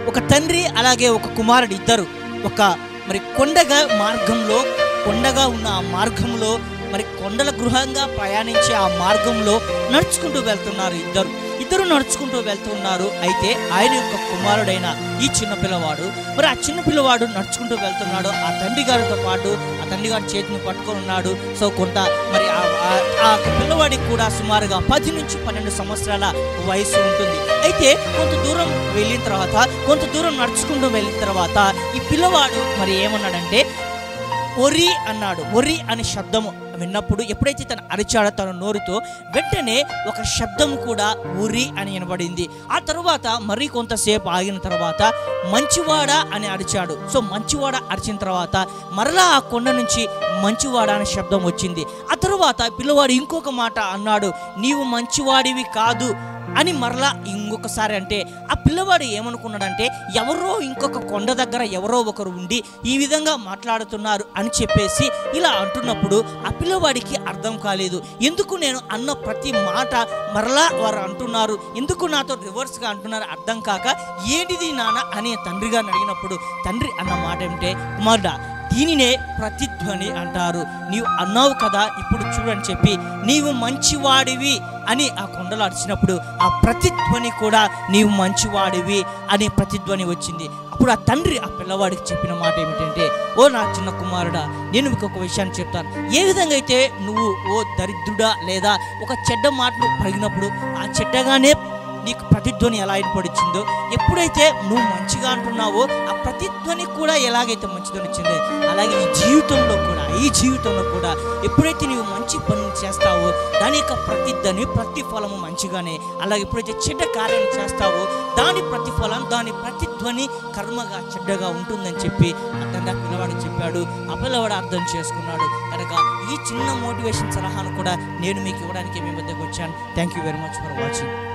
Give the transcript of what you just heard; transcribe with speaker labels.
Speaker 1: ఒక తండ్రి అలాగే ఒక కుమారుడు ఇద్దరు ఒక మరి కొండగా మార్గంలో కొండగా ఉన్న ఆ మార్గంలో మరి కొండల గృహంగా ప్రయాణించే ఆ మార్గంలో నడుచుకుంటూ వెళ్తున్నారు ఇద్దరు ఇద్దరు నడుచుకుంటూ వెళ్తున్నారు అయితే ఆయన యొక్క కుమారుడైన ఈ చిన్న పిల్లవాడు మరి ఆ చిన్న పిల్లవాడు నడుచుకుంటూ వెళ్తున్నాడు ఆ తండ్రి గారితో పాటు ఆ తండ్రి గారి చేతిని పట్టుకొని ఉన్నాడు సో కొంత మరి ఆ- ఆ- ఆ పిల్లవాడికి కూడా సుమారుగా పది నుంచి పన్నెండు సంవత్సరాల వయసు ఉంటుంది అయితే కొంత దూరం వెళ్ళిన తర్వాత కొంత దూరం నడుచుకుంటూ వెళ్ళిన తర్వాత ఈ పిల్లవాడు మరి ఏమన్నాడంటే ఒరి అన్నాడు ఒరి అనే శబ్దము విన్నప్పుడు ఎప్పుడైతే తను అరిచాడో తన నోరుతో వెంటనే ఒక శబ్దం కూడా ఉరి అని వినబడింది ఆ తరువాత మరి కొంతసేపు ఆగిన తర్వాత మంచివాడ అని అరిచాడు సో మంచివాడ అరిచిన తర్వాత మరలా ఆ కొండ నుంచి మంచివాడ అనే శబ్దం వచ్చింది ఆ తరువాత పిల్లవాడు ఇంకొక మాట అన్నాడు నీవు మంచివాడివి కాదు అని మరలా ఇంకొకసారి అంటే ఆ పిల్లవాడు ఏమనుకున్నాడంటే ఎవరో ఇంకొక కొండ దగ్గర ఎవరో ఒకరు ఉండి ఈ విధంగా మాట్లాడుతున్నారు అని చెప్పేసి ఇలా అంటున్నప్పుడు ఆ పిల్లవాడికి అర్థం కాలేదు ఎందుకు నేను అన్న ప్రతి మాట మరలా వారు అంటున్నారు ఎందుకు నాతో రివర్స్గా అంటున్నారు అర్థం కాక ఏంటిది నాన్న అని తండ్రి గారిని అడిగినప్పుడు తండ్రి అన్న మాట ఏమిటే కుమారుడా దీనినే ప్రతిధ్వని అంటారు నీవు అన్నావు కదా ఇప్పుడు చూడని చెప్పి నీవు మంచివాడివి అని ఆ కొండలు అరిచినప్పుడు ఆ ప్రతిధ్వని కూడా నీవు మంచివాడివి అనే ప్రతిధ్వని వచ్చింది అప్పుడు ఆ తండ్రి ఆ పిల్లవాడికి చెప్పిన మాట ఏమిటంటే ఓ నా చిన్న కుమారుడా నేను మీకు ఒక విషయాన్ని చెప్తాను ఏ విధంగా అయితే నువ్వు ఓ దరిద్రుడా లేదా ఒక చెడ్డ మాటను పలిగినప్పుడు ఆ చెడ్డగానే నీకు ప్రతిధ్వని ఎలా ఏర్పడిచ్చిందో ఎప్పుడైతే నువ్వు మంచిగా అంటున్నావో ఆ ప్రతిధ్వని కూడా ఎలాగైతే మంచిదని వచ్చిందో అలాగే ఈ జీవితంలో కూడా ఈ జీవితంలో కూడా ఎప్పుడైతే నీవు మంచి పనులు చేస్తావో దాని యొక్క ప్రతిధ్వని ప్రతిఫలము మంచిగానే అలాగే ఎప్పుడైతే చెడ్డ కార్యం చేస్తావో దాని ప్రతిఫలం దాని ప్రతిధ్వని కర్మగా చెడ్డగా ఉంటుందని చెప్పి అతను పిల్లవాడికి చెప్పాడు ఆ పిల్లవాడు అర్థం చేసుకున్నాడు కనుక ఈ చిన్న మోటివేషన్ సలహాను కూడా నేను మీకు ఇవ్వడానికి మీ వద్దకు వచ్చాను thank you very much for watching